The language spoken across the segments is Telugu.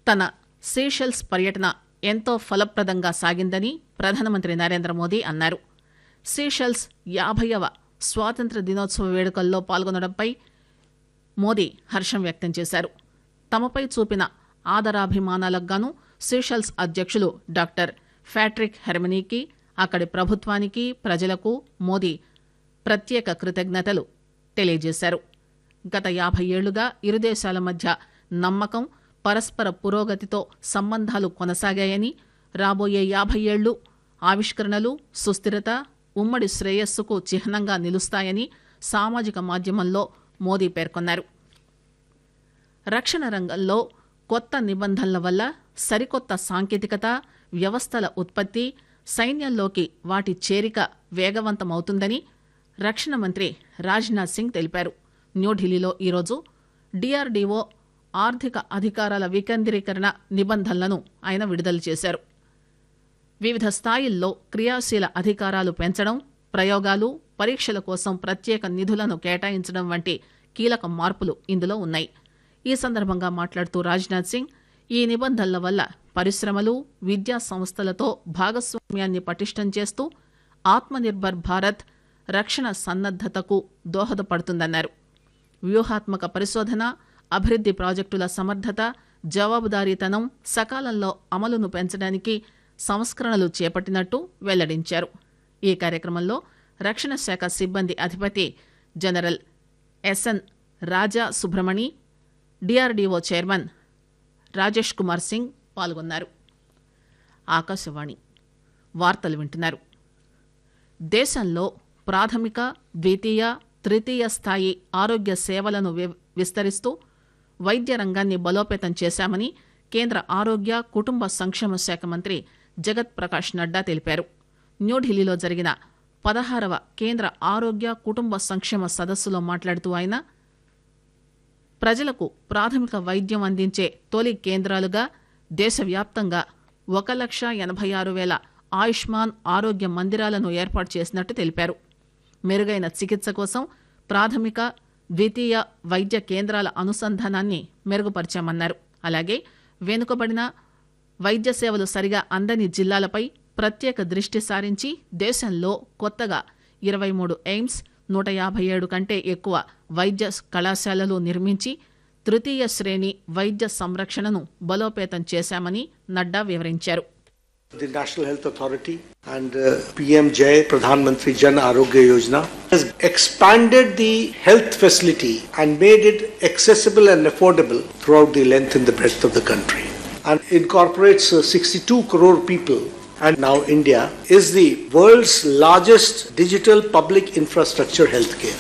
తన సీషెల్స్ పర్యటన ఎంతో ఫలప్రదంగా సాగిందని ప్రధానమంత్రి నరేంద్ర మోదీ అన్నారు సీషెల్స్ యాభైవ స్వాతంత్ర దినోత్సవ వేడుకల్లో పాల్గొనడంపై మోదీ హర్షం వ్యక్తం చేశారు తమపై చూపిన ఆదరాభిమానాలకు గాను సీషెల్స్ అధ్యక్షులు డాక్టర్ ఫ్యాట్రిక్ హెర్మనీకి అక్కడి ప్రభుత్వానికి ప్రజలకు మోదీ ప్రత్యేక కృతజ్ఞతలు తెలియజేశారు గత యాభై ఏళ్లుగా ఇరు దేశాల మధ్య నమ్మకం పరస్పర పురోగతితో సంబంధాలు కొనసాగాయని రాబోయే యాభై ఏళ్లు ఆవిష్కరణలు సుస్థిరత ఉమ్మడి శ్రేయస్సుకు చిహ్నంగా నిలుస్తాయని సామాజిక మాధ్యమంలో మోదీ పేర్కొన్నారు రక్షణ రంగంలో కొత్త నిబంధనల వల్ల సరికొత్త సాంకేతికత వ్యవస్థల ఉత్పత్తి సైన్యంలోకి వాటి చేరిక వేగవంతమవుతుందని రక్షణ మంత్రి రాజ్నాథ్ సింగ్ తెలిపారు న్యూఢిల్లీలో ఈరోజు డిఆర్డీఓ ఆర్థిక అధికారాల వికేంద్రీకరణ నిబంధనలను ఆయన విడుదల చేశారు వివిధ స్థాయిల్లో క్రియాశీల అధికారాలు పెంచడం ప్రయోగాలు పరీక్షల కోసం ప్రత్యేక నిధులను కేటాయించడం వంటి కీలక మార్పులు ఇందులో ఉన్నాయి ఈ సందర్భంగా మాట్లాడుతూ రాజ్నాథ్ సింగ్ ఈ నిబంధనల వల్ల పరిశ్రమలు విద్యా సంస్థలతో భాగస్వామ్యాన్ని పటిష్టం చేస్తూ ఆత్మనిర్భర్ భారత్ రక్షణ సన్నద్దతకు దోహదపడుతుందన్నారు వ్యూహాత్మక పరిశోధన అభివృద్ది ప్రాజెక్టుల సమర్థత జవాబుదారీతనం సకాలంలో అమలును పెంచడానికి సంస్కరణలు చేపట్టినట్టు వెల్లడించారు ఈ కార్యక్రమంలో రక్షణ శాఖ సిబ్బంది అధిపతి general S N Raja Subramani DRDO chairman Rajesh Kumar Singh పాల్గొన్నారు ఆకాశవాణి వార్తలు వింటున్నారు దేశంలో ప్రాథమిక ద్వితీయ తృతీయ స్థాయి ఆరోగ్య సేవలను వి- విస్తరిస్తూ వైద్య రంగాన్ని బలోపేతం చేశామని కేంద్ర ఆరోగ్య కుటుంబ సంక్షేమ శాఖ మంత్రి జగత్ ప్రకాష్ నడ్డా తెలిపారు న్యూఢిల్లీలో జరిగిన పదహారవ కేంద్ర ఆరోగ్య కుటుంబ సంక్షేమ సదస్సులో మాట్లాడుతూ ఆయన ప్రజలకు ప్రాథమిక వైద్యం అందించే తొలి కేంద్రాలుగా దేశవ్యాప్తంగా ఒక లక్ష ఎనభై ఆరు వేల ఆయుష్మాన్ ఆరోగ్య మందిరాలను ఏర్పాటు చేసినట్టు తెలిపారు మెరుగైన చికిత్స కోసం ప్రాథమిక ద్వితీయ వైద్య కేంద్రాల అనుసంధానాన్ని మెరుగుపరిచామన్నారు అలాగే వెనుకబడిన వైద్య సేవలు సరిగా అందని జిల్లాలపై ప్రత్యేక దృష్టి సారించి దేశంలో కొత్తగా ఇరవై మూడు ఎయిమ్స్ నూట యాభై ఏడు కంటే ఎక్కువ వైద్య కళాశాలలు నిర్మించి తృతీయ శ్రేణి వైద్య సంరక్షణను బలోపేతం చేశామని నడ్డా వివరించారు The National Health Authority and uh, PM Jai Pradhan Mantri Jan Arogya Yojana has expanded the health facility and made it accessible and affordable throughout the length and the breadth of the country and incorporates uh, 62 crore people and now India is the world's largest digital public infrastructure healthcare.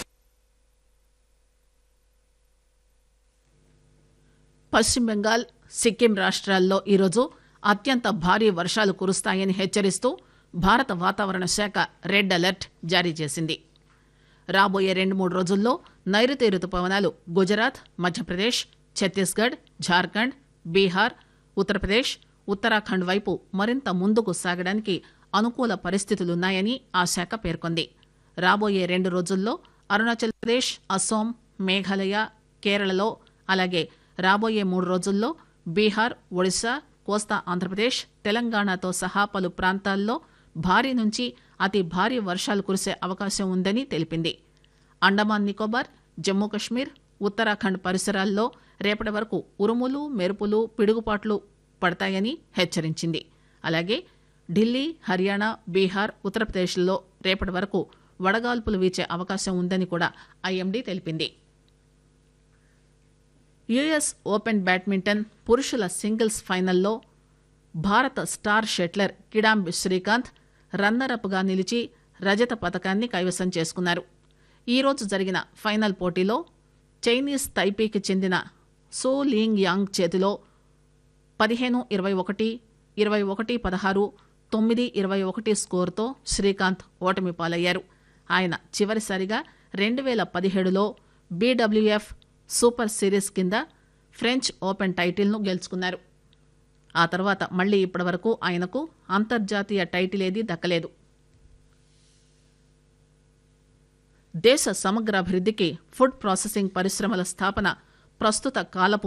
పశ్చిమ బెంగాల్ సిక్కిం రాష్ట్రాల్లో ఈరోజు అత్యంత భారీ వర్షాలు కురుస్తాయని హెచ్చరిస్తూ భారత వాతావరణ శాఖ రెడ్ అలర్ట్ జారీ చేసింది రాబోయే రెండు మూడు రోజుల్లో నైరుతి రుతుపవనాలు గుజరాత్ మధ్యప్రదేశ్ ఛత్తీస్గఢ్ ఝార్ఖండ్ బీహార్ ఉత్తరప్రదేశ్ ఉత్తరాఖండ్ వైపు మరింత ముందుకు సాగడానికి అనుకూల పరిస్థితులున్నాయని ఆ శాఖ పేర్కొంది రాబోయే రెండు రోజుల్లో అరుణాచల్ ప్రదేశ్ అస్సోం మేఘాలయ కేరళలో అలాగే రాబోయే మూడు రోజుల్లో బీహార్ ఒడిశా కోస్తా ఆంధ్రప్రదేశ్ తెలంగాణతో సహా పలు ప్రాంతాల్లో భారీ నుంచి అతి భారీ వర్షాలు కురిసే అవకాశం ఉందని తెలిపింది అండమాన్ నికోబార్ జమ్మూ కశ్మీర్ ఉత్తరాఖండ్ పరిసరాల్లో రేపటి వరకు ఉరుములు మెరుపులు పిడుగుపాట్లు పడతాయని హెచ్చరించింది అలాగే ఢిల్లీ హర్యానా బీహార్ ఉత్తరప్రదేశ్లో రేపటి వరకు వడగాల్పులు వీచే అవకాశం ఉందని కూడా ఐఎండీ తెలిపింది యుఎస్ ఓపెన్ బ్యాడ్మింటన్ పురుషుల సింగిల్స్ ఫైనల్లో భారత స్టార్ షెట్లర్ కిడాంబి శ్రీకాంత్ రన్నరప్గా నిలిచి రజత పథకాన్ని కైవసం చేసుకున్నారు ఈరోజు జరిగిన ఫైనల్ పోటీలో చైనీస్ తైపీకి చెందిన సో లింగ్ యాంగ్ చేతిలో పదిహేను ఇరవై ఒకటి ఇరవై ఒకటి పదహారు తొమ్మిది ఇరవై ఒకటి స్కోరుతో శ్రీకాంత్ ఓటమి పాలయ్యారు ఆయన చివరిసారిగా రెండు వేల పదిహేడులో బీడబ్ల్యూఎఫ్ సూపర్ సిరీస్ కింద ఫ్రెంచ్ ఓపెన్ టైటిల్ను గెలుచుకున్నారు ఆ తర్వాత మళ్లీ ఇప్పటివరకు ఆయనకు అంతర్జాతీయ టైటిల్ ఏదీ దక్కలేదు దేశ సమగ్ర అభివృద్ధికి ఫుడ్ ప్రాసెసింగ్ పరిశ్రమల స్థాపన ప్రస్తుత కాలపు